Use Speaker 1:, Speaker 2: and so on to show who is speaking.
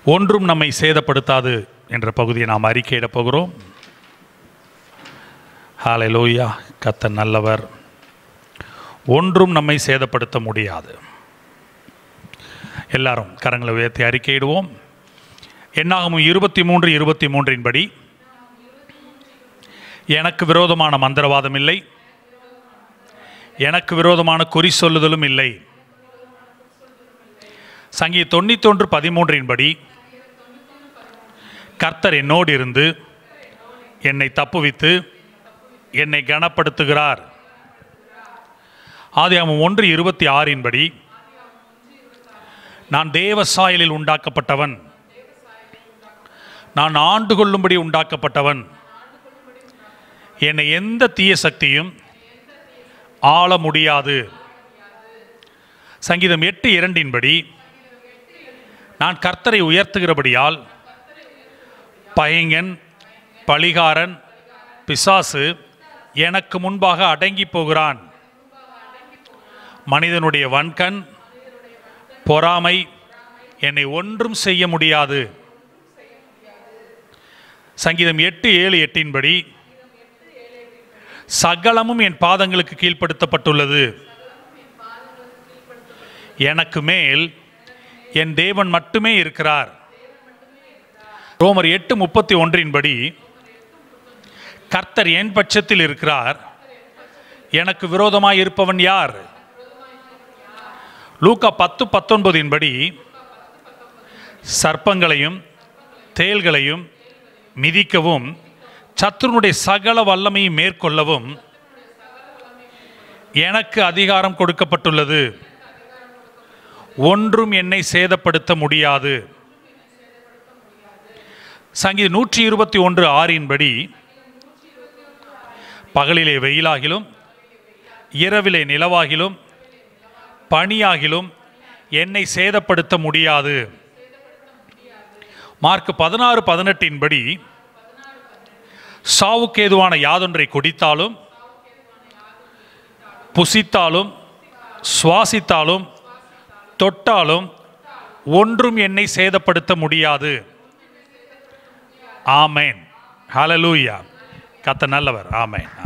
Speaker 1: ஒன்றும் நம்மை சேதப்படுத்தாது என்ற பகுதியை நாம் அறிக்கையிடப் போகிறோம் ஹாலை லோயா கத்த நல்லவர் ஒன்றும் நம்மை சேதப்படுத்த முடியாது எல்லாரும் கரங்களை உயர்த்தி அறிக்கையிடுவோம் என்னாகும் இருபத்தி மூன்று இருபத்தி மூன்றின்படி எனக்கு விரோதமான மந்திரவாதம் இல்லை எனக்கு விரோதமான குறி சொல்லுதலும் இல்லை சங்கீ தொண்ணூத்தொன்று பதிமூன்றின்படி கர்த்தர் என்னோடு இருந்து என்னை தப்புவித்து என்னை கனப்படுத்துகிறார் ஆதியாமம் ஒன்று இருபத்தி ஆறின்படி நான் தேவ சாயலில் உண்டாக்கப்பட்டவன் நான் ஆண்டு கொள்ளும்படி உண்டாக்கப்பட்டவன் என்னை எந்த தீய சக்தியும் ஆள முடியாது சங்கீதம் எட்டு இரண்டின்படி நான் கர்த்தரை உயர்த்துகிறபடியால் பையங்கன் பழிகாரன் பிசாசு எனக்கு முன்பாக அடங்கி போகிறான் மனிதனுடைய வன்கண் பொறாமை என்னை ஒன்றும் செய்ய முடியாது சங்கீதம் எட்டு ஏழு எட்டின்படி சகலமும் என் பாதங்களுக்கு கீழ்ப்படுத்தப்பட்டுள்ளது எனக்கு மேல் என் தேவன் மட்டுமே இருக்கிறார் ரோமர் எட்டு முப்பத்தி ஒன்றின்படி கர்த்தர் என் பட்சத்தில் இருக்கிறார் எனக்கு விரோதமாய் இருப்பவன் யார் லூக்கா பத்து பத்தொன்பதின்படி சர்ப்பங்களையும் தேள்களையும் மிதிக்கவும் சத்துருனுடைய சகல வல்லமையை மேற்கொள்ளவும் எனக்கு அதிகாரம் கொடுக்கப்பட்டுள்ளது ஒன்றும் என்னை சேதப்படுத்த முடியாது சங்கீத நூற்றி இருபத்தி ஒன்று ஆறின்படி பகலிலே வெயிலாகிலும் இரவிலே நிலவாகிலும் பனியாகிலும் என்னை சேதப்படுத்த முடியாது மார்க் பதினாறு பதினெட்டின்படி சாவுக்கேதுவான யாதொன்றை குடித்தாலும் புசித்தாலும் சுவாசித்தாலும் தொட்டாலும் ஒன்றும் என்னை சேதப்படுத்த முடியாது ஆமேன் ஹalleluya கத்த நல்லவர் ஆமேன்